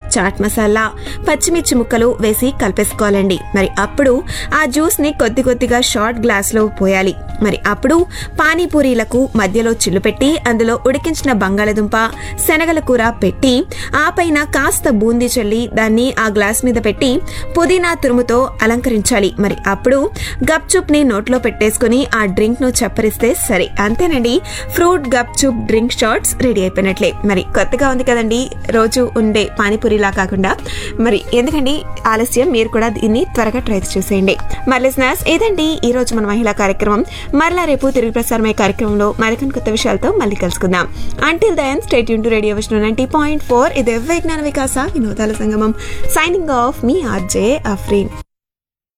chat masala పచ్చిమిర్చి ముక్కలు వేసి కలిపేసుకోవాలండి మరి అప్పుడు ఆ జ్యూస్ ని కొద్ది కొద్దిగా షార్ట్ గ్లాస్ లో పోయాలి మరి అప్పుడు పానీపూరీలకు మధ్యలో చిల్లు పెట్టి అందులో ఉడికించిన బంగాళదుంప శనగల కూర పెట్టి ఆ పైన కాస్త బూందీ చల్లి దాన్ని ఆ గ్లాస్ మీద పెట్టి పుదీనా తురుముతో అలంకరించాలి మరి అప్పుడు గప్చుప్ ని నోట్లో పెట్టేసుకుని ఆ డ్రింక్ ను చప్పరిస్తే సరే అంతేనండి fruit gupchup drink shots ready అయిపోయినట్లే మరి కొత్తగా ఉంది కదండి రోజు ఉండే పానీపూరిలా కాకుండా మరి ఎందుకండి ఆలస్యం మీరు కూడా దీన్ని త్వరగా ట్రై చూసేయండి మరి లిసనర్స్ ఏదండి ఈ రోజు మన మహిళా కార్యక్రమం మరలా రేపు తిరిగి ప్రసారమయ్యే కార్యక్రమంలో మరికొన్ని కొత్త విషయాలతో మళ్ళీ కలుసుకుందాం అంటిల్ దెన్ స్టేట్ యూన్ to radio Vishnu ninety point four ఇది విజ్ఞాన వికాస వినోదాల సంగమం సైనింగ్ ఆఫ్ మీ ఆర్జే అఫ్రీన్